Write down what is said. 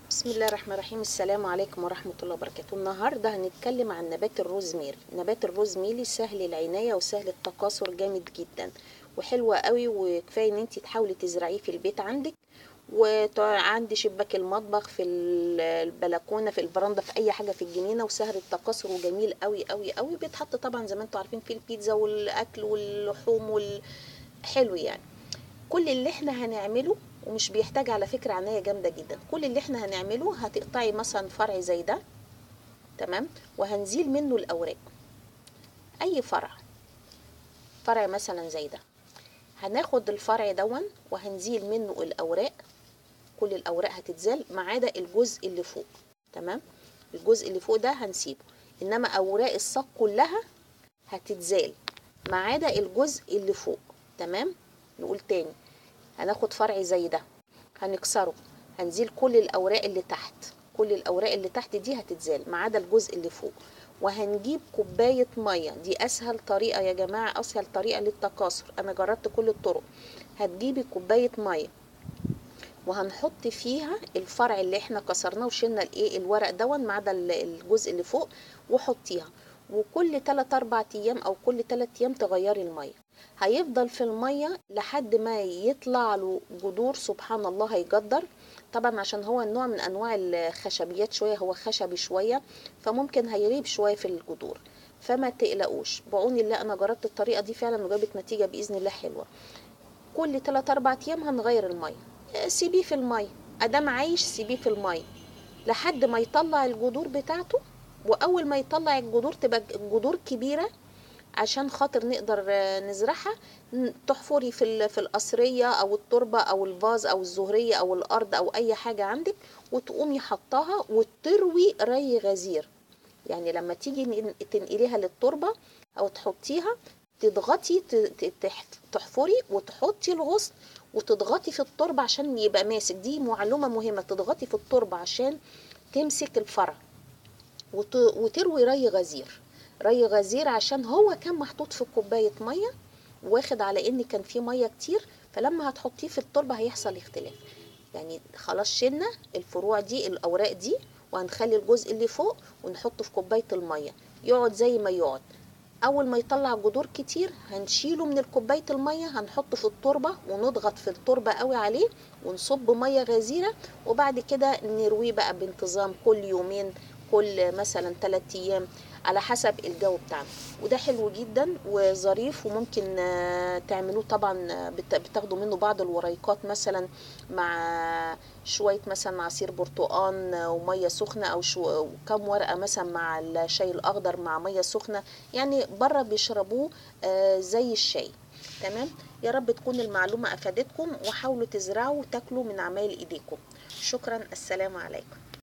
بسم الله الرحمن الرحيم السلام عليكم ورحمة الله وبركاته النهاردة هنتكلم عن نبات الروزميري نبات الروزميري سهل العناية وسهل التكاثر جامد جدا وحلوة قوي وكفاية ان انت تحاولي تزرعيه في البيت عندك وعندي شباك المطبخ في البلكونة في الفرندا في اي حاجة في الجنينة وسهل التكاثر وجميل قوي قوي قوي بيتحط طبعا زي ما انتم عارفين في البيتزا والاكل واللحوم وال... حلو يعني كل اللي احنا هنعمله ومش بيحتاج على فكرة عناية جامدة جدا كل اللي احنا هنعمله هتقطعي مثلا فرع زي ده تمام وهنزيل منه الأوراق أي فرع فرع مثلا زي ده هناخد الفرع دون وهنزيل منه الأوراق كل الأوراق هتتزال ما عدا الجزء اللي فوق تمام الجزء اللي فوق ده هنسيبه إنما أوراق الساق كلها هتتزال ما عدا الجزء اللي فوق تمام نقول تاني هناخد فرع زي ده هنكسره هنزيل كل الاوراق اللي تحت كل الاوراق اللي تحت دي هتتزال ما عدا الجزء اللي فوق وهنجيب كوبايه ميه دي اسهل طريقه يا جماعه اسهل طريقه للتكاثر انا جربت كل الطرق هتجيبي كوبايه ميه وهنحط فيها الفرع اللي احنا كسرناه وشلنا الايه الورق دون ما عدا الجزء اللي فوق وحطيها وكل 3 4 ايام او كل 3 ايام تغيري الميه هيفضل في الميه لحد ما يطلع له جذور سبحان الله هيجدر طبعا عشان هو نوع من انواع الخشبيات شويه هو خشبي شويه فممكن هيريب شويه في الجذور فما تقلقوش بعون الله انا جربت الطريقه دي فعلا وجابت نتيجه باذن الله حلوه كل 3 4 ايام هنغير الميه سيبيه في الميه ادام عايش سيبيه في الميه لحد ما يطلع الجذور بتاعته واول ما يطلع الجذور تبقى الجذور كبيره عشان خاطر نقدر نزرعها تحفري في في القصريه او التربه او الفاز او الزهريه او الارض او اي حاجه عندك وتقومي حطاها وتروي ري غزير يعني لما تيجي تنقليها للتربه او تحطيها تضغطي تحفري وتحطي الغصن وتضغطي في التربه عشان يبقى ماسك دي معلومه مهمه تضغطي في التربه عشان تمسك الفرع وتروي ري غزير ري غزير عشان هو كان محطوط في كوباية مية واخد على ان كان فيه مية كتير فلما هتحطيه في التربة هيحصل اختلاف يعني خلاص شلنا الفروع دي الاوراق دي وهنخلي الجزء اللي فوق ونحطه في كوباية المية يقعد زي ما يقعد اول ما يطلع جذور كتير هنشيله من الكوبايه الميه هنحطه في التربه ونضغط في التربه قوي عليه ونصب ميه غزيره وبعد كده نرويه بقى بانتظام كل يومين كل مثلا 3 ايام على حسب الجو بتاعنا وده حلو جدا وظريف وممكن تعملوه طبعا بتاخدوا منه بعض الوريقات مثلا مع شويه مثلا عصير برتقان وميه سخنه او شو كم ورقه مثلا مع الشاي الاخضر مع ميه سخنه يعني بره بيشربوه زي الشاي تمام يا رب تكون المعلومه افادتكم وحاولوا تزرعوا وتاكلوا من عمايل ايديكم شكرا السلام عليكم